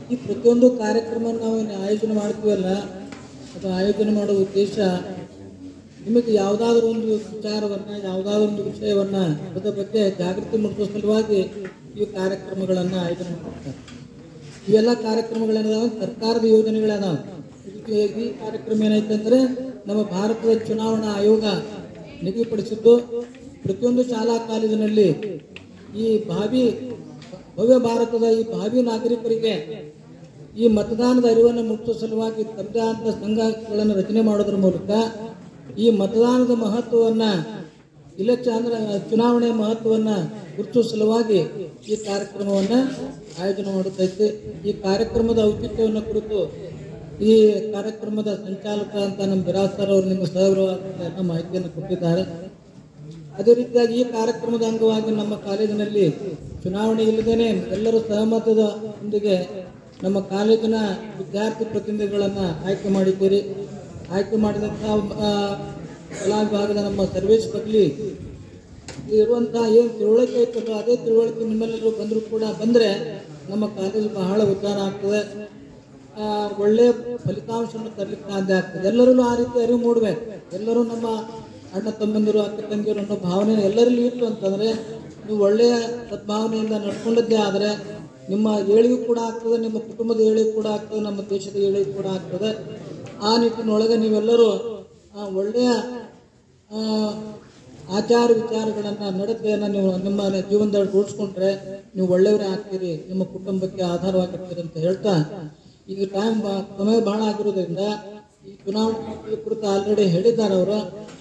ಈ ಪ್ರತಿಯೊಂದು ಕಾರ್ಯಕ್ರಮ ನಾವು ಏನು ಆಯೋಜನೆ ಮಾಡ್ತೀವಲ್ಲ ಅದು ಆಯೋಜನೆ ಮಾಡೋ ಉದ್ದೇಶ ನಿಮಗೆ ಯಾವುದಾದ್ರೂ ಒಂದು ವಿಚಾರವನ್ನ ಯಾವುದಾದ್ರೂ ಒಂದು ವಿಷಯವನ್ನ ಅದರ ಬಗ್ಗೆ ಜಾಗೃತಿ ಮೂಡಿಸುವ ಸಲುವಾಗಿ ಈ ಕಾರ್ಯಕ್ರಮಗಳನ್ನ ಆಯೋಜನೆ ಮಾಡ್ತಾರೆ ಇವೆಲ್ಲ ಕಾರ್ಯಕ್ರಮಗಳೇನದಾವ ಸರ್ಕಾರದ ಯೋಜನೆಗಳದಾವ ಇದಕ್ಕೆ ಈ ಕಾರ್ಯಕ್ರಮ ಏನೈತೆ ಅಂದ್ರೆ ನಮ್ಮ ಭಾರತದ ಚುನಾವಣಾ ಆಯೋಗ ನಿಗದಿಪಡಿಸಿದ್ದು ಪ್ರತಿಯೊಂದು ಶಾಲಾ ಕಾಲೇಜಿನಲ್ಲಿ ಈ ಭಾವಿ ಭವ್ಯ ಭಾರತದ ಈ ಭಾವಿ ನಾಗರಿಕರಿಗೆ ಈ ಮತದಾನದ ಅರಿವನ್ನು ಮುಟ್ಟಿಸುವ ಸಲುವಾಗಿ ತಮ್ಮದೇ ಆದ ಸಂಘಗಳನ್ನು ರಚನೆ ಮಾಡೋದ್ರ ಮೂಲಕ ಈ ಮತದಾನದ ಮಹತ್ವವನ್ನ ಇಲೆಕ್ಷನ್ ಅಂದ್ರೆ ಚುನಾವಣೆಯ ಮಹತ್ವವನ್ನ ಗುರುತಿಸುವ ಸಲುವಾಗಿ ಈ ಕಾರ್ಯಕ್ರಮವನ್ನ ಆಯೋಜನೆ ಮಾಡುತ್ತೈತೆ ಈ ಕಾರ್ಯಕ್ರಮದ ಔಚಿತ್ಯವನ್ನು ಕುರಿತು ಈ ಕಾರ್ಯಕ್ರಮದ ಸಂಚಾಲಕ ಅಂತ ನಮ್ಮ ಬಿರಾಜ್ ಸರ್ ಅವರು ನಿಮ್ಮ ಸಹಗೃಹ ಮಾಹಿತಿಯನ್ನು ಕೊಟ್ಟಿದ್ದಾರೆ ಅದೇ ರೀತಿಯಾಗಿ ಈ ಕಾರ್ಯಕ್ರಮದ ಅಂಗವಾಗಿ ನಮ್ಮ ಕಾಲೇಜಿನಲ್ಲಿ ಚುನಾವಣೆ ಇಲ್ಲದೇನೆ ಎಲ್ಲರೂ ಸಹಮತದ ಒಂದಿಗೆ ನಮ್ಮ ಕಾಲೇಜಿನ ವಿದ್ಯಾರ್ಥಿ ಪ್ರತಿನಿಧಿಗಳನ್ನ ಆಯ್ಕೆ ಮಾಡಿದ್ದೀರಿ ಆಯ್ಕೆ ಮಾಡಿದಂತಹ ಆ, ಕಲಾ ವಿಭಾಗದ ನಮ್ಮ ಸರ್ವೇಶ್ ಬಗ್ಲಿ ಇರುವಂತಹ ಏನು ತಿಳುವಳಿಕೆ ಐತಲ್ಲ ಅದೇ ತಿಳುವಳಿಕೆ ನಿಮ್ಮೆಲ್ಲರೂ ಬಂದರೂ ಕೂಡ ಬಂದ್ರೆ ನಮ್ಮ ಕಾಲೇಜು ಬಹಳ ಉದ್ಧಾರ ಆಗ್ತದೆ ಆ, ಒಳ್ಳೆಯ ಫಲಿತಾಂಶವನ್ನು ತರಲಿಕ್ಕೆ ಸಾಧ್ಯ ಆಗ್ತದೆ ಎಲ್ಲರೂ ಆ ರೀತಿ ಅರಿವು ಮೂಡಬೇಕು ಎಲ್ಲರೂ ನಮ್ಮ ಅಣ್ಣ ತಮ್ಮಂದಿರು ಅಕ್ಕ ತಂಗಿಯರು ಅನ್ನೋ ಭಾವನೆ ಎಲ್ಲರಲ್ಲಿ ಇತ್ತು ಅಂತಂದ್ರೆ ನೀವು ಒಳ್ಳೆಯ ಸದ್ಭಾವನೆಯಿಂದ ನಡ್ಕೊಂಡದ್ದೇ ಆದರೆ ನಿಮ್ಮ ಏಳಿಗೆ ಕೂಡ ಆಗ್ತದೆ ನಿಮ್ಮ ಕುಟುಂಬದ ಏಳಿಗೆ ಕೂಡ ಆಗ್ತದೆ ನಮ್ಮ ದೇಶದ ಏಳಿಗೆ ಕೂಡ ಆಗ್ತದೆ ಆ ನಿಟ್ಟಿನೊಳಗೆ ನೀವೆಲ್ಲರೂ ಆ, ಒಳ್ಳೆಯ ಆ, ಆಚಾರ ವಿಚಾರಗಳನ್ನ ನಡತೆಯನ್ನ ನೀವು ನಿಮ್ಮ ಜೀವನದಲ್ಲಿ ರೂಢಿಸ್ಕೊಂಡ್ರೆ ನೀವು ಒಳ್ಳೆಯವರೇ ಆಗ್ತೀರಿ ನಿಮ್ಮ ಕುಟುಂಬಕ್ಕೆ ಆಧಾರವಾಗಿರ್ತೀರಿ ಅಂತ ಹೇಳ್ತಾ ಈಗ ಟೈಮ್ ಸಮಯ ಬಹಳ ಆಗಿರೋದ್ರಿಂದ ಈ ಚುನಾವಣೆ ಕುರಿತು ಆಲ್ರೆಡಿ ಹೇಳಿದ್ದಾರೆ ಅವರು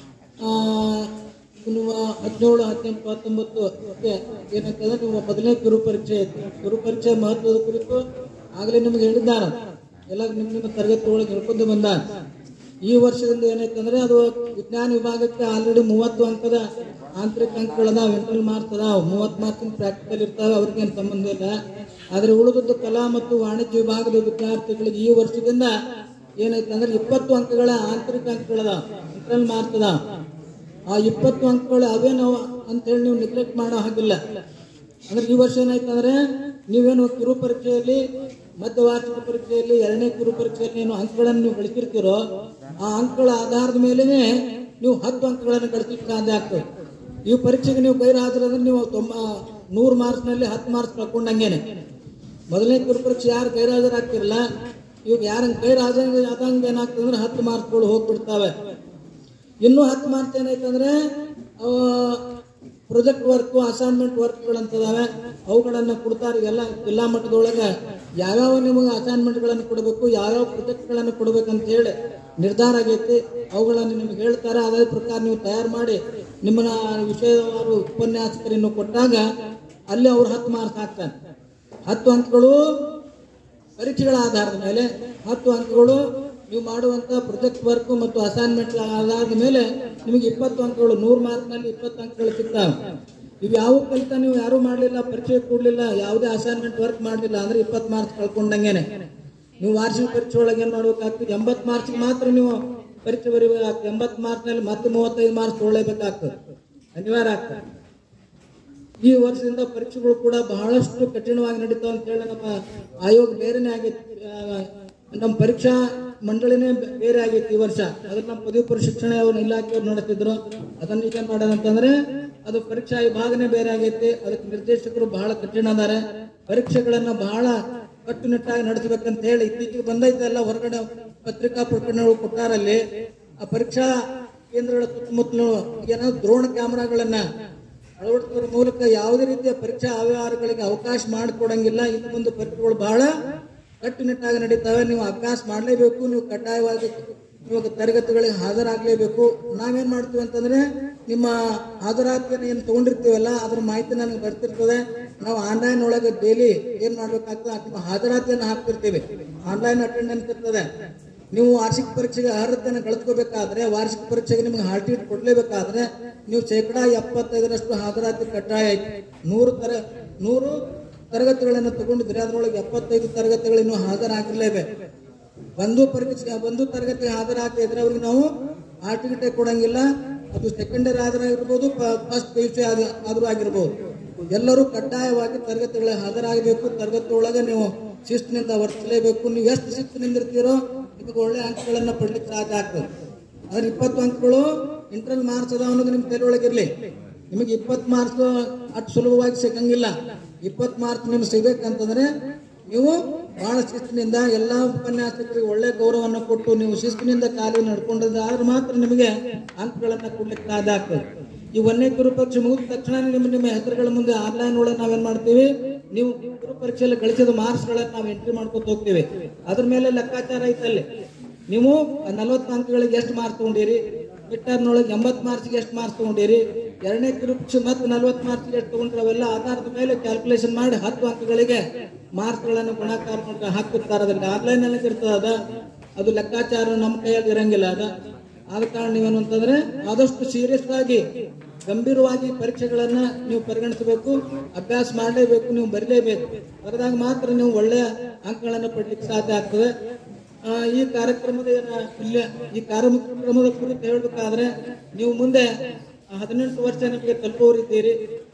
ನೀವು ಹದಿನೇಳು ಹದಿನೆಂಟು ಹತ್ತೊಂಬತ್ತು ಓಕೆ ಏನಂತಂದ್ರೆ ನೀವು ಮೊದಲನೇ ಕಿರು ಪರೀಕ್ಷೆ ಐತಿ ಕಿರು ಪರೀಕ್ಷೆ ಮಹತ್ವದ ಕುರಿತು ಆಗಲೇ ನಿಮ್ಗೆ ಹೇಳಿದ್ದಾರೆ ಎಲ್ಲ ನಿಮ್ಮ ನಿಮ್ಮ ತರಗತಿ ಒಳಗೆ ಹೇಳ್ಕೊಂಡು ಬಂದ ಈ ವರ್ಷದಿಂದ ಏನೈತಂದ್ರೆ ಅದು ವಿಜ್ಞಾನ ವಿಭಾಗಕ್ಕೆ ಆಲ್ರೆಡಿ ಮೂವತ್ತು ಅಂಕದ ಆಂತರಿಕ ಅಂಕಗಳದಾವ ಇಂಟರ್ನಲ್ ಮಾರ್ಕ್ಸ್ ಅದಾವ ಮೂವತ್ತು ಮಾರ್ಕ್ಸಿನ ಪ್ರಾಕ್ಟಿಕಲ್ ಇರ್ತಾವೆ ಅವ್ರಿಗೇನು ಸಂಬಂಧ ಇಲ್ಲ ಆದ್ರೆ ಉಳಿದದ್ದು ಕಲಾ ಮತ್ತು ವಾಣಿಜ್ಯ ವಿಭಾಗದ ವಿದ್ಯಾರ್ಥಿಗಳಿಗೆ ಈ ವರ್ಷದಿಂದ ಏನೈತೆ ಅಂದ್ರೆ ಇಪ್ಪತ್ತು ಅಂಕಗಳ ಆಂತರಿಕ ಅಂಕಗಳದಾವ ಇಂಟರ್ನಲ್ ಮಾರ್ಕ್ಸ್ ಅದಾವ ಆ ಇಪ್ಪತ್ತು ಅಂಕಗಳು ಅವೇ ನಾವು ಅಂತೇಳಿ ನೀವು ನೆಗ್ಲೆಕ್ಟ್ ಮಾಡೋ ಹಾಗಿಲ್ಲ ಅಂದ್ರೆ ಈ ವರ್ಷ ಏನಾಯ್ತಂದ್ರೆ ನೀವೇನು ಕಿರು ಪರೀಕ್ಷೆಯಲ್ಲಿ ಮಧ್ಯವಾರ್ಷಿಕ ಪರೀಕ್ಷೆಯಲ್ಲಿ ಎರಡನೇ ಕಿರು ಪರೀಕ್ಷೆಯಲ್ಲಿ ಏನು ಅಂಕಗಳನ್ನು ನೀವು ಗಳಿಸಿರ್ತೀರೋ ಆ ಅಂಕಗಳ ಆಧಾರದ ಮೇಲೆನೆ ನೀವು ಹತ್ತು ಅಂಕಗಳನ್ನು ಗಳಿಸಲಿಕ್ಕೆ ಸಾಧ್ಯ ಆಗ್ತದೆ ಈ ಪರೀಕ್ಷೆಗೆ ನೀವು ಗೈರು ಹಾಜರಾದ್ರೆ ನೀವು ತೊಂಬ ನೂರು ಮಾರ್ಕ್ಸ್ನಲ್ಲಿ ಹತ್ತು ಮಾರ್ಕ್ಸ್ ಕಳ್ಕೊಂಡಂಗೇನೆ ಮೊದಲನೇ ಕಿರು ಪರೀಕ್ಷೆ ಯಾರು ಗೈರು ಹಾಜರಾಗ್ತಿರಲ್ಲ ಇವಾಗ ಯಾರು ಗೈರು ಹಾಜರ ಆದಂಗೆ ಏನಾಗ್ತದೆ ಅಂದ್ರೆ ಹತ್ತು ಮಾರ್ಕ್ಸ್ಗಳು ಹೋಗ್ಬಿಡ್ತಾವೆ ಇನ್ನೂ ಹತ್ತು ಮಾರ್ಕ್ಸ್ ಏನೈತಂದ್ರೆ ಪ್ರೊಜೆಕ್ಟ್ ವರ್ಕ್ ಅಸೈನ್ಮೆಂಟ್ ವರ್ಕ್ಗಳಂತದಾವೆ ಅವುಗಳನ್ನ ಕೊಡ್ತಾರೆ ಎಲ್ಲ ಜಿಲ್ಲಾ ಮಟ್ಟದೊಳಗೆ ಯಾವ್ಯಾವ ನಿಮಗೆ ಅಸೈನ್ಮೆಂಟ್ಗಳನ್ನು ಕೊಡಬೇಕು ಯಾವ್ಯಾವ ಪ್ರೊಜೆಕ್ಟ್ಗಳನ್ನು ಕೊಡ್ಬೇಕಂತ ಹೇಳಿ ನಿರ್ಧಾರ ಆಗೈತಿ ಅವುಗಳನ್ನು ನಿಮ್ಗೆ ಹೇಳ್ತಾರೆ ಅದೇ ಪ್ರಕಾರ ನೀವು ತಯಾರು ಮಾಡಿ ನಿಮ್ಮನ್ನ ವಿಷಯವಾರು ಉಪನ್ಯಾಸಕರನ್ನು ಕೊಟ್ಟಾಗ ಅಲ್ಲಿ ಅವ್ರು ಹತ್ತು ಮಾರ್ಕ್ಸ್ ಹಾಕ್ತಾರೆ ಹತ್ತು ಅಂಕಗಳು ಪರೀಕ್ಷೆಗಳ ಆಧಾರದ ಮೇಲೆ ಹತ್ತು ಅಂಕಗಳು ನೀವು ಮಾಡುವಂತ ಪ್ರೊಜೆಕ್ಟ್ ವರ್ಕ್ ಮತ್ತು ಅಸೈನ್ಮೆಂಟ್ ಆಧಾರದ ಮೇಲೆ ನಿಮಗೆ ಇಪ್ಪತ್ತು ಅಂಕಗಳು ನೂರು ಮಾರ್ಕ್ನಲ್ಲಿ ಇಪ್ಪತ್ತು ಅಂಕಗಳು ಸಿಗ್ತಾವೆ ಇವು ಯಾವ ಕಲಿತ ನೀವು ಯಾರು ಮಾಡಲಿಲ್ಲ ಪರೀಕ್ಷೆ ಕೊಡ್ಲಿಲ್ಲ ಯಾವುದೇ ಅಸೈನ್ಮೆಂಟ್ ವರ್ಕ್ ಮಾಡಲಿಲ್ಲ ಅಂದ್ರೆ ಇಪ್ಪತ್ತು ಮಾರ್ಕ್ಸ್ ಕಳ್ಕೊಂಡಂಗೆನೆ ನೀವು ವಾರ್ಷಿಕ ಪರೀಕ್ಷೆ ಒಳಗೆ ಏನ್ ಮಾಡ್ಬೇಕಾಗ್ತದೆ ಎಂಬತ್ತು ಮಾರ್ಕ್ಸ್ ಮಾತ್ರ ನೀವು ಪರೀಕ್ಷೆ ಬರೀಬೇಕಾಗ್ತದೆ ಎಂಬತ್ತು ಮಾರ್ಕ್ಸ್ನಲ್ಲಿ ಮತ್ತೆ ಮೂವತ್ತೈದು ಮಾರ್ಕ್ಸ್ ತೊಗೊಳ್ಳೇಬೇಕಾಗ್ತದೆ ಅನಿವಾರ್ಯ ಆಗ್ತದೆ ಈ ವರ್ಷದಿಂದ ಪರೀಕ್ಷೆಗಳು ಕೂಡ ಬಹಳಷ್ಟು ಕಠಿಣವಾಗಿ ನಡೀತಾವ ಅಂತ ಹೇಳಿ ನಮ್ಮ ಆಯೋಗ ಬೇರೆನೆ ಆಗೈತಿ ಆ, ನಮ್ಮ ಪರೀಕ್ಷಾ ಮಂಡಳಿನೇ ಬೆ- ಬೇರೆ ಆಗೈತಿ ಈ ವರ್ಷ ಅದನ್ನ ನಮ್ಮ ಪದವಿ ಪೂರ್ವ ಶಿಕ್ಷಣ ಅವ್ರ ಇಲಾಖೆಯವ್ರು ನಡೆಸ್ತಿದ್ರು ಅದನ್ನ ಈಗ ಏನ್ ಮಾಡೋದಂತಂದ್ರೆ ಅದು ಪರೀಕ್ಷಾ ವಿಭಾಗನೇ ಬೇರೆ ಆಗೈತಿ ಅದಕ್ಕೆ ನಿರ್ದೇಶಕರು ಬಹಳ ಕಠಿಣ ಅದಾರೆ ಪರೀಕ್ಷೆಗಳನ್ನ ಬಹಳ ಕಟ್ಟುನಿಟ್ಟಾಗಿ ನಡೆಸಬೇಕಂತ ಹೇಳಿ ಇತ್ತೀಚೆಗೆ ಬಂದೈತೆ ಎಲ್ಲ ಹೊರಗಡೆ ಪತ್ರಿಕಾ ಪ್ರಕಟಣೆಗಳು ಕೊಟ್ಟಾರಲ್ಲಿ ಆ ಪರೀಕ್ಷಾ ಕೇಂದ್ರಗಳ ಸುತ್ತಮುತ್ತಲು ಏನೋ ದ್ರೋಣ ಕ್ಯಾಮೆರಾಗಳನ್ನ ಅಳವಡಿಸುವ ಮೂಲಕ ಯಾವುದೇ ರೀತಿಯ ಪರೀಕ್ಷಾ ಅವ್ಯವಹಾರಗಳಿಗೆ ಅವಕಾಶ ಮಾಡಿಕೊಡಂಗಿಲ್ಲ ಇನ್ನು ಮುಂದೆ ಪರೀಕ್ಷೆಗಳು ಬಹಳ ಕಟ್ಟುನಿಟ್ಟಾಗಿ ನಡೀತವೆ ನೀವು ಅಭ್ಯಾಸ ಮಾಡಲೇಬೇಕು ನೀವು ಕಡ್ಡಾಯವಾಗಿ ನೀವು ತರಗತಿಗಳಿಗೆ ಹಾಜರಾಗಲೇಬೇಕು ನಾವೇನ್ ಮಾಡ್ತೀವಿ ಅಂತಂದ್ರೆ ನಿಮ್ಮ ಹಾಜರಾತಿಯನ್ನು ಏನು ತಗೊಂಡಿರ್ತೀವಲ್ಲ ಅದ್ರ ಮಾಹಿತಿ ನನಗೆ ಬರ್ತಿರ್ತದೆ ನಾವು ಆನ್ಲೈನ್ ಒಳಗೆ ಡೈಲಿ ಏನ್ ಮಾಡ್ಬೇಕಾಗ್ತದೆ ನಿಮ್ಮ ಹಾಜರಾತಿಯನ್ನು ಹಾಕ್ತಿರ್ತೀವಿ ಆನ್ಲೈನ್ ಅಟೆಂಡೆನ್ಸ್ ಇರ್ತದೆ ನೀವು ವಾರ್ಷಿಕ ಪರೀಕ್ಷೆಗೆ ಅರ್ಹತೆಯನ್ನು ಗಳಿಸ್ಕೋಬೇಕಾದ್ರೆ ವಾರ್ಷಿಕ ಪರೀಕ್ಷೆಗೆ ನಿಮ್ಗೆ ಹಾಲ್ ಟಿಕೆಟ್ ಕೊಡ್ಲೇಬೇಕಾದ್ರೆ ನೀವು ಶೇಕಡಾ ಎಪ್ಪತ್ತೈದರಷ್ಟು ಹಾಜರಾತಿ ಕಡ್ಡಾಯ ಐತಿ ನೂರು ತರ ನೂರು ತರಗತಿಗಳನ್ನು ತಗೊಂಡಿದ್ರೆ ಅದರೊಳಗೆ ಎಪ್ಪತ್ತೈದು ತರಗತಿಗಳು ಇನ್ನೂ ಹಾಜರಾಗಿರ್ಲೇಬೇಕು ಒಂದು ಪರೀಕ್ಷೆ ಒಂದು ತರಗತಿಗೆ ಹಾಜರಾಗದೆ ಇದ್ರೆ ಅವ್ರಿಗೆ ನಾವು ಹಾಲ್ ಟಿಕೆಟ್ ಕೊಡಂಗಿಲ್ಲ ಅದು ಸೆಕೆಂಡರಿ ಹಾಜರಾಗಿರ್ಬೋದು ಫಸ್ಟ್ ಪಿ ಯು ಸಿ ಆದ್ರೂ ಆಗಿರ್ಬೋದು ಎಲ್ಲರೂ ಕಡ್ಡಾಯವಾಗಿ ತರಗತಿಗಳಿಗೆ ಹಾಜರಾಗಬೇಕು ತರಗತಿ ಒಳಗೆ ನೀವು ಶಿಸ್ತಿನಿಂದ ವರ್ತಿಸಲೇಬೇಕು ನೀವು ಎಷ್ಟು ಶಿಸ್ತಿನಿಂದ ಇರ್ತೀರೋ ನಿಮಗೆ ಒಳ್ಳೆ ಅಂಕಗಳನ್ನ ಪಡ್ಲಿಕ್ಕೆ ಸಾಧ್ಯ ಆಗ್ತದೆ ಆದ್ರೆ ಇಪ್ಪತ್ತು ಅಂಕಗಳು ಇಂಟ್ರಲ್ ಮಾರ್ಕ್ಸ್ ಅದಾವ ಅನ್ನೋದು ನಿಮ್ಮ ತಲೆ ಒಳಗಿರ್ಲಿ ನಿಮಗೆ ಇಪ್ಪತ್ತು ಮಾರ್ಕ್ಸ್ ಅಷ್ಟು ಸುಲಭವಾಗಿ ಸಿಗಂಗಿಲ್ಲ ಇಪ್ಪತ್ತು ಮಾರ್ಕ್ಸ್ ನಿಮ್ಗೆ ಸಿಗ್ಬೇಕಂತಂದ್ರೆ ನೀವು ಬಹಳ ಶಿಸ್ತಿನಿಂದ ಎಲ್ಲಾ ಉಪನ್ಯಾಸಕರಿಗೆ ಒಳ್ಳೆ ಗೌರವವನ್ನು ಕೊಟ್ಟು ನೀವು ಶಿಸ್ತಿನಿಂದ ಕಾಲಿ ನಡ್ಕೊಂಡಿದ್ರೆ ಮಾತ್ರ ನಿಮಗೆ ಅಂಕಗಳನ್ನ ಕೊಡ್ಲಿಕ್ಕೆ ಸಾಧ್ಯ ಆಗ್ತದೆ ಈ ಒಂದನೇ ಗುರು ಪರೀಕ್ಷೆ ಮುಗಿದ ತಕ್ಷಣ ನಿಮ್ಮ ನಿಮ್ಮ ಹೆಸರುಗಳ ಮುಂದೆ ಆನ್ಲೈನ್ ಒಳಗೆ ನಾವೇನ್ ಮಾಡ್ತೀವಿ ನೀವು ಗುರು ಪರೀಕ್ಷೆಯಲ್ಲಿ ಗಳಿಸಿದ ಮಾರ್ಕ್ಸ್ ಗಳನ್ನ ನಾವು ಎಂಟ್ರಿ ಮಾಡ್ಕೊತ ಹೋಗ್ತೀವಿ ಅದ್ರ ಮೇಲೆ ಲೆಕ್ಕಾಚಾರ ಐತಲ್ಲಿ ನೀವು ನಲವತ್ತು ಅಂಕಗಳಿಗೆ ಎಷ್ಟು ಮಾರ್ಕ್ಸ್ ತಗೊಂಡಿರಿ ಮಿಟ್ಟರ್ನೊಳಗೆ ಎಂಬತ್ತು ಮಾರ್ಕ್ಸ್ಗೆ ಎಷ್ಟು ಮಾರ್ಕ್ಸ್ ತಗೊಂಡಿರಿ ಎರಡನೇ ಕಿರುಪಕ್ಷ ಮತ್ತು ನಲವತ್ತು ಮಾರ್ಕ್ಸ್ಗೆ ಎಷ್ಟು ತಗೊಂಡ್ರೆ ಅವೆಲ್ಲ ಆಧಾರದ ಮೇಲೆ ಕ್ಯಾಲ್ಕುಲೇಷನ್ ಮಾಡಿ ಹತ್ತು ಅಂಕಗಳಿಗೆ ಮಾರ್ಕ್ಸ್ಗಳನ್ನು ಗುಣಾಕಾರ ಮಾಡ್ಕೊಂಡು ಹಾಕಿರ್ತಾರೆ ಅದಕ್ಕೆ ಆನ್ಲೈನ್ ಅಲ್ಲಿ ಇರ್ತದೆ ಅದ ಅದು ಲೆಕ್ಕಾಚಾರ ನಮ್ಮ ಕೈಯಲ್ಲಿ ಇರಂಗಿಲ್ಲ ಅದ ಆದ ಕಾರಣ ನೀವೇನು ಅಂತಂದ್ರೆ ಆದಷ್ಟು ಸೀರಿಯಸ್ ಆಗಿ ಗಂಭೀರವಾಗಿ ಪರೀಕ್ಷೆಗಳನ್ನ ನೀವು ಪರಿಗಣಿಸಬೇಕು ಅಭ್ಯಾಸ ಮಾಡಲೇಬೇಕು ನೀವು ಬರೀಲೇಬೇಕು ಬರೆದಾಗ ಮಾತ್ರ ನೀವು ಒಳ್ಳೆಯ ಅಂಕಗಳನ್ನು ಪಡ್ಲಿಕ್ಕೆ ಸಾಧ್ಯ ಆಗ್ತದೆ ಆ, ಈ ಕಾರ್ಯಕ್ರಮದ ಏನ ಇಲ್ಲ ಈ ಕಾರ್ಯಕ್ರಮದ ಕುರಿತು ಹೇಳಬೇಕಾದ್ರೆ ನೀವು ಮುಂದೆ ಹದಿನೆಂಟು ವರ್ಷ ನಿಮಗೆ ತಲುಪುವರಿದ್ದೀರಿ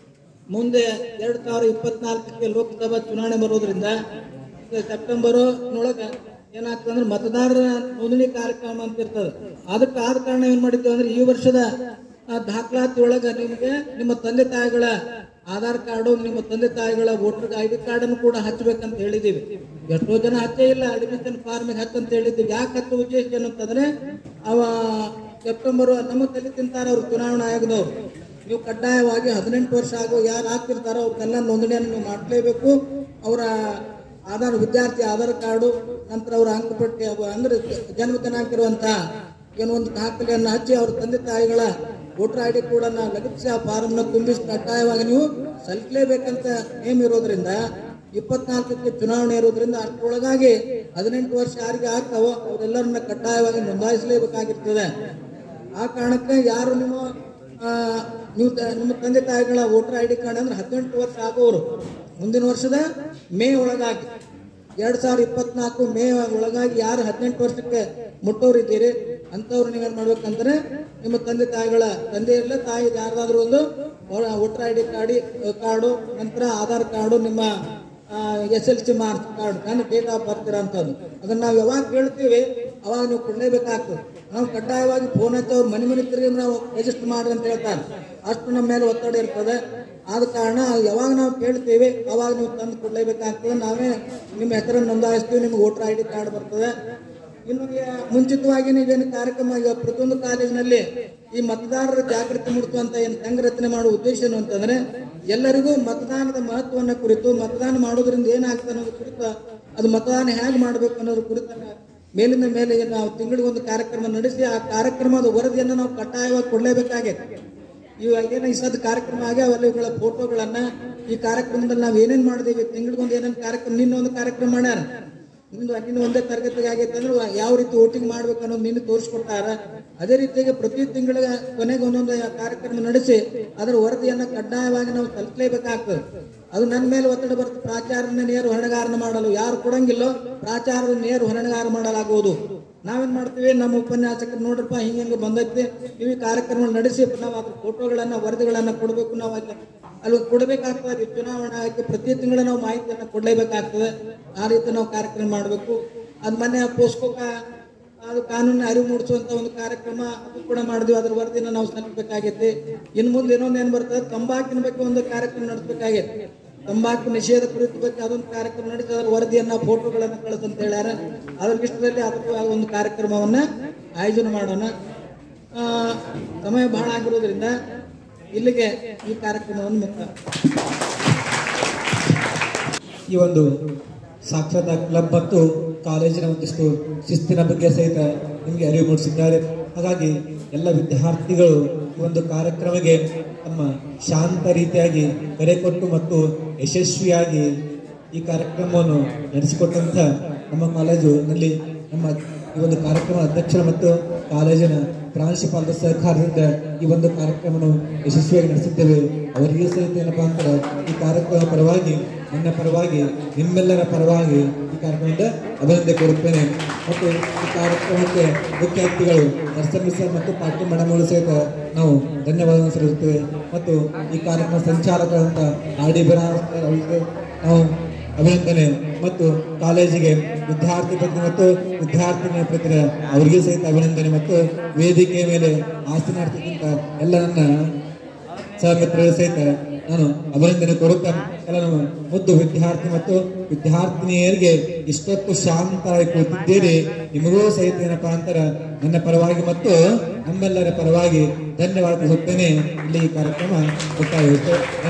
ಮುಂದೆ ಎರಡ್ ಸಾವಿರದ ಇಪ್ಪತ್ನಾಲ್ಕಕ್ಕೆ ಲೋಕಸಭಾ ಚುನಾವಣೆ ಬರೋದ್ರಿಂದ ಸೆಪ್ಟೆಂಬರ್ ನೊಳಗ ಏನಾಗ್ತದೆ ಮತದಾರರ ನೋಂದಣಿ ಕಾರ್ಯಕ್ರಮ ಅಂತ ಇರ್ತದೆ ಅದಕ್ಕೆ ಆದ ಕಾರಣ ಏನ್ ಮಾಡಿದ್ದೇವೆ ಅಂದ್ರೆ ಈ ವರ್ಷದ ಆ, ದಾಖಲಾತಿ ಒಳಗ ನಿಮಗೆ ನಿಮ್ಮ ತಂದೆ ತಾಯಿಗಳ ಆಧಾರ್ ಕಾರ್ಡು ನಿಮ್ಮ ತಂದೆ ತಾಯಿಗಳ ವೋಟರ್ ಐ ಡಿ ಕಾರ್ಡ್ ಅನ್ನು ಕೂಡ ಹಚ್ಚಬೇಕಂತ ಹೇಳಿದೀವಿ ಎಷ್ಟೋ ಜನ ಹಚ್ಚೇ ಇಲ್ಲ ಅಡ್ಮಿಷನ್ ಫಾರ್ಮಿಗೆ ಹಚ್ಚಂತ ಹೇಳಿದ್ದೀವಿ ಯಾಕೆ ಹಚ್ಚ ಉದ್ದೇಶ ಏನಂತಂದ್ರೆ ಅವ ಸೆಪ್ಟೆಂಬರ್ ನಮ್ಮ ತಲೆ ತಿಂತಾರೆ ಅವ್ರು ಚುನಾವಣಾ ಆಯೋಗದವ್ರು ನೀವು ಕಡ್ಡಾಯವಾಗಿ ಹದಿನೆಂಟು ವರ್ಷ ಆಗೋ ಯಾರು ಆಗ್ತಿರ್ತಾರೋ ಅವ್ರನ್ನೆಲ್ಲ ನೋಂದಣಿಯನ್ನು ನೀವು ಮಾಡಲೇಬೇಕು ಅವರ ಆಧಾರ್ ವಿದ್ಯಾರ್ಥಿ ಆಧಾರ್ ಕಾರ್ಡು ನಂತರ ಅವರ ಅಂಕಪಟ್ಟಿ ಅವು ಅಂದ್ರೆ ಜನ್ಮ ದಿನಾಂಕ ಇರುವಂತಹ ಏನೋ ಒಂದು ದಾಖಲೆಯನ್ನು ಹಚ್ಚಿ ಅವ್ರ ತಂದೆ ತಾಯಿಗಳ ವೋಟರ್ ಐ ಡಿ ಕೂಡ ಲಗತ್ತಿಸಿ ಆ ಫಾರ್ಮ್ನ ತುಂಬಿಸಿ ಕಡ್ಡಾಯವಾಗಿ ನೀವು ಸಲ್ಲಿಸಲೇಬೇಕಂತ ನೇಮ್ ಇರೋದ್ರಿಂದ ಇಪ್ಪತ್ನಾಲ್ಕಕ್ಕೆ ಚುನಾವಣೆ ಇರೋದ್ರಿಂದ ಅಷ್ಟರೊಳಗಾಗಿ ಹದಿನೆಂಟು ವರ್ಷ ಯಾರಿಗೆ ಆಗ್ತಾವೋ ಅವರೆಲ್ಲರನ್ನ ಕಡ್ಡಾಯವಾಗಿ ನೋಂದಾಯಿಸಲೇಬೇಕಾಗಿರ್ತದೆ ಆ ಕಾರಣಕ್ಕೆ ಯಾರು ನಿಮ್ಮ ಆ, ನೀವು ತ- ನಿಮ್ಮ ತಂದೆ ತಾಯಿಗಳ ವೋಟರ್ ಐ ಡಿ ಕಾರ್ಡ್ ಅಂದ್ರೆ ಹದಿನೆಂಟು ವರ್ಷ ಆಗೋರು ಮುಂದಿನ ವರ್ಷದ ಮೇ ಒಳಗಾಗಿ ಎರಡ್ ಸಾವಿರದ ಇಪ್ಪತ್ನಾಲ್ಕು ಮೇ ಒಳಗಾಗಿ ಯಾರು ಹದಿನೆಂಟು ವರ್ಷಕ್ಕೆ ಮುಟ್ಟೋರಿದ್ದೀರಿ ಅಂಥವ್ರು ನೀವೇನ್ ಮಾಡ್ಬೇಕಂದ್ರೆ ನಿಮ್ಮ ತಂದೆ ತಾಯಿಗಳ ತಂದೆ ಇಲ್ಲ ತಾಯಿ ಯಾರ್ದಾದ್ರೂ ಒಂದು ವೋಟರ್ ಐ ಡಿ ಕಾರ್ಡಿ ಕಾರ್ಡು ನಂತರ ಆಧಾರ್ ಕಾರ್ಡು ನಿಮ್ಮ S L C marks card ನನ್ನ ಡೇಟ್ ಆಫ್ ಬರ್ತ್ ಇರೋಂಥದ್ದು ಅದನ್ನ ನಾವು ಯಾವಾಗ ಕೇಳ್ತೀವಿ ಅವಾಗ ನೀವು ಕೊಡಲೇಬೇಕಾಗ್ತದೆ ನಾವು ಕಡ್ಡಾಯವಾಗಿ ಫೋನ್ ಹಚ್ಚಿ ಅವ್ರ ಮನೆ ಮನೆ ತಿರುಗಿ ನಾವು ರಿಜಿಸ್ಟರ್ ಮಾಡ್ರಿ ಅಂತ ಹೇಳ್ತಾರೆ ಅಷ್ಟು ನಮ್ಮ ಮೇಲೆ ಒತ್ತಡ ಇರ್ತದೆ ಆದ ಕಾರಣ ಯಾವಾಗ ನಾವು ಕೇಳ್ತೀವಿ ಅವಾಗ ನೀವು ತಂದು ಕೊಡಲೇಬೇಕಾಗ್ತದೆ ನಾವೇ ನಿಮ್ಮ ಹೆಸರನ್ನು ನೋಂದಾಯಿಸ್ತೀವಿ ನಿಮ್ಗೆ ವೋಟರ್ ಐ ಡಿ ಕಾರ್ಡ್ ಬರ್ತದೆ ಇನ್ನು ಈ ಮುಂಚಿತವಾಗಿ ನೀವೇನು ಕಾರ್ಯಕ್ರಮ ಈಗ ಪ್ರತಿಯೊಂದು ಕಾಲೇಜಿನಲ್ಲಿ ಈ ಮತದಾರರ ಜಾಗೃತಿ ಮೂಡಿಸುವಂತ ಏನು ಸಂಘ ರಚನೆ ಮಾಡುವ ಉದ್ದೇಶ ಏನು ಅಂತಂದ್ರೆ ಎಲ್ಲರಿಗೂ ಮತದಾನದ ಮಹತ್ವವನ್ನು ಕುರಿತು ಮತದಾನ ಮಾಡೋದ್ರಿಂದ ಏನಾಗ್ತದೆ ಅನ್ನೋದ್ರ ಕುರಿತು ಅದು ಮತದಾನ ಹೇಗೆ ಮಾಡಬೇಕು ಅನ್ನೋದ್ರ ಕುರಿತನ್ನ ಮೇಲಿನ ಮೇಲೆ ಏನು ನಾವು ತಿಂಗಳಿಗೊಂದು ಕಾರ್ಯಕ್ರಮ ನಡೆಸಿ ಆ ಕಾರ್ಯಕ್ರಮದ ವರದಿಯನ್ನು ನಾವು ಕಡ್ಡಾಯವಾಗಿ ಕೊಡಲೇಬೇಕಾಗಿದೆ ಇವಾಗ ಏನು ಈ ಸದ್ ಕಾರ್ಯಕ್ರಮ ಆಗ್ಯಾವಲ್ಲ ಇವುಗಳ ಫೋಟೋಗಳನ್ನ ಈ ಕಾರ್ಯಕ್ರಮದಲ್ಲಿ ನಾವು ಏನೇನ್ ಮಾಡಿದೀವಿ ತಿಂಗಳಿಗೊಂದು ಏನೇನ್ ಕಾರ್ಯಕ್ರಮ ನಿನ್ನ ಒಂದು ಕಾರ್ಯಕ್ರಮ ಮಾಡ್ಯಾರ ನಿಂದು ನಿನ್ನ ಒಂದೇ ತರಗತಿಗೆ ಆಗೈತೆ ಅಂದ್ರೆ ಯಾವ ರೀತಿ ವೋಟಿಂಗ್ ಮಾಡ್ಬೇಕು ಅನ್ನೋದು ನಿನ್ನ ತೋರಿಸ್ಕೊಟ್ಟಾರ ಅದೇ ರೀತಿಯಾಗಿ ಪ್ರತಿ ತಿಂಗಳ ಕೊನೆಗೆ ಒಂದೊಂದು ಕಾರ್ಯಕ್ರಮ ನಡೆಸಿ ಅದರ ವರದಿಯನ್ನ ಕಡ್ಡಾಯವಾಗಿ ನಾವು ತಲುಪಲೇಬೇಕಾಗ್ತದೆ ಅದು ನನ್ನ ಮೇಲೆ ಒತ್ತಡ ಬರುತ್ತೆ ಪ್ರಾಚಾರ್ಯನ ನೇರು ಹೊಣೆಗಾರನ ಮಾಡಲು ಯಾರು ಕೊಡಂಗಿಲ್ಲೋ ಪ್ರಾಚಾರ್ಯರ ನೇರು ಹೊಣೆಗಾರ ಮಾಡಲಾಗುವುದು ನಾವೇನ್ ಮಾಡ್ತೀವಿ ನಮ್ಮ ಉಪನ್ಯಾಸಕರು ನೋಡ್ರಪ್ಪ ಹಿಂಗ ಹಿಂಗ ಬಂದೈತಿ ನೀವು ಈ ಕಾರ್ಯಕ್ರಮ ನಡೆಸಿ ನಾವು ಅದ್ರ ಫೋಟೋಗಳನ್ನ ವರದಿಗಳನ್ನ ಕೊಡಬೇಕು ನಾವು ಅಲ್ಲಿ ಅಲ್ಲಿ ಕೊಡಬೇಕಾಗ್ತದೆ ಚುನಾವಣಾ ಆಯ್ಕೆ ಪ್ರತಿ ತಿಂಗಳು ನಾವು ಮಾಹಿತಿಯನ್ನ ಕೊಡಲೇಬೇಕಾಗ್ತದೆ ಆ ರೀತಿ ನಾವು ಕಾರ್ಯಕ್ರಮ ಮಾಡಬೇಕು ಅದ್ ಮೊನ್ನೆ ಪೋಸ್ಕೋಕ ಅದು ಕಾನೂನು ಅರಿವು ಮೂಡಿಸುವಂತ ಒಂದು ಕಾರ್ಯಕ್ರಮ ಅದು ಕೂಡ ಮಾಡಿದ್ವಿ ಅದ್ರ ವರದಿನ ನಾವು ಸಲ್ಲಿಸಬೇಕಾಗೈತಿ ಇನ್ನು ಮುಂದೆ ಇನ್ನೊಂದು ಏನ್ ಬರ್ತದೆ ತಂಬಾಕಿನ ಬಗ್ಗೆ ಒಂದು ಕಾರ್ಯಕ್ರಮ ನಡೆಸಬೇಕಾಗೈತಿ ತಂಬಾಕು ನಿಷೇಧ ಕುರಿತ ಬಗ್ಗೆ ಅದೊಂದು ಕಾರ್ಯಕ್ರಮ ನಡೆಸಿ ಅದರ ವರದಿಯನ್ನ ಫೋಟೋಗಳನ್ನ ಕಳಿಸಂತ ಹೇಳ್ಯಾರ ಅದ್ರ ಇಷ್ಟದಲ್ಲಿ ಅದಕ್ಕೂ ಒಂದು ಕಾರ್ಯಕ್ರಮವನ್ನ ಆಯೋಜನೆ ಮಾಡೋಣ ಆ, ಸಮಯ ಬಹಳ ಆಗಿರೋದ್ರಿಂದ ಇಲ್ಲಿಗೆ ಈ ಕಾರ್ಯಕ್ರಮವನ್ನು ಮುಕ್ತ ಈ ಒಂದು ಸಾಕ್ಷರತಾ ಕ್ಲಬ್ ಮತ್ತು ಕಾಲೇಜಿನ ಒಂದಿಷ್ಟು ಶಿಸ್ತಿನ ಬಗ್ಗೆ ಸಹಿತ ನಿಮಗೆ ಅರಿವು ಮೂಡಿಸಿದ್ದಾರೆ ಹಾಗಾಗಿ ಎಲ್ಲ ವಿದ್ಯಾರ್ಥಿಗಳು ಈ ಒಂದು ಕಾರ್ಯಕ್ರಮಕ್ಕೆ ತಮ್ಮ ಶಾಂತ ರೀತಿಯಾಗಿ ಕರೆ ಕೊಟ್ಟು ಮತ್ತು ಯಶಸ್ವಿಯಾಗಿ ಈ ಕಾರ್ಯಕ್ರಮವನ್ನು ನಡೆಸಿಕೊಟ್ಟಂತ ನಮ್ಮ ಕಾಲೇಜಿನಲ್ಲಿ ನಮ್ಮ ಈ ಒಂದು ಕಾರ್ಯಕ್ರಮ ಅಧ್ಯಕ್ಷರು ಮತ್ತು ಕಾಲೇಜಿನ ಪ್ರಾಂಶುಪಾಲರ ಸಹಕಾರದಿಂದ ಈ ಒಂದು ಕಾರ್ಯಕ್ರಮವನ್ನು ಯಶಸ್ವಿಯಾಗಿ ನಡೆಸಿದ್ದೇವೆ ಅವರಿಗೆ ಸಹಿತ ಏನಪ್ಪಾ ಅಂದ್ರೆ ಈ ಕಾರ್ಯಕ್ರಮ ಪರವಾಗಿ ನನ್ನ ಪರವಾಗಿ ನಿಮ್ಮೆಲ್ಲರ ಪರವಾಗಿ ಈ ಕಾರ್ಯಕ್ರಮದಿಂದ ಅಭಿನಂದನೆ ಕೊಡುತ್ತೇನೆ ಮತ್ತು ಈ ಕಾರ್ಯಕ್ರಮಕ್ಕೆ ಮುಖ್ಯ ಅತಿಥಿಗಳು ನರ್ಸರಿ ಸರ್ ಮತ್ತು ಪಾಟೀಲ್ ಮೇಡಮ್ಗಳು ಸಹಿತ ನಾವು ಧನ್ಯವಾದವನ್ನು ಸಲ್ಲಿಸುತ್ತೇವೆ ಮತ್ತು ಈ ಕಾರ್ಯಕ್ರಮ ಸಂಚಾಲಕರಂತ ಆರ್ ಡಿ ಅವರಿಗೆ ನಾವು ಅಭಿನಂದನೆ ಮತ್ತು ಕಾಲೇಜಿಗೆ ವಿದ್ಯಾರ್ಥಿ ಪ್ರತಿ ಮತ್ತು ವಿದ್ಯಾರ್ಥಿನಿಯ ಪ್ರತಿ ಅವರಿಗೆ ಸಹಿತ ಅಭಿನಂದನೆ ಮತ್ತು ವೇದಿಕೆಯ ಮೇಲೆ ಆಸ್ತಿ ಮಾಡ್ತಕ್ಕಂಥ ಎಲ್ಲ ನನ್ನ ಸಹಮಿತ್ರರು ಸಹಿತ ನಾನು ಅಭಿನಂದನೆ ಕೊಡುತ್ತಾ ಎಲ್ಲ ನಮ್ಮ ಮುದ್ದು ವಿದ್ಯಾರ್ಥಿ ಮತ್ತು ವಿದ್ಯಾರ್ಥಿನಿಯರಿಗೆ ಇಷ್ಟೊತ್ತು ಶಾಂತವಾಗಿ ಕುಳಿತಿದ್ದೀರಿ ನಿಮಗೂ ಸಹಿತ ಏನಪ್ಪಾ ಅಂತಾರ ನನ್ನ ಪರವಾಗಿ ಮತ್ತು ನಮ್ಮೆಲ್ಲರ ಪರವಾಗಿ ಧನ್ಯವಾದ ತಿಳಿಸುತ್ತೇನೆ ಇಲ್ಲಿ ಈ ಕಾರ್ಯಕ್ರಮ ಮುಕ್ತಾಯವಾಯಿತು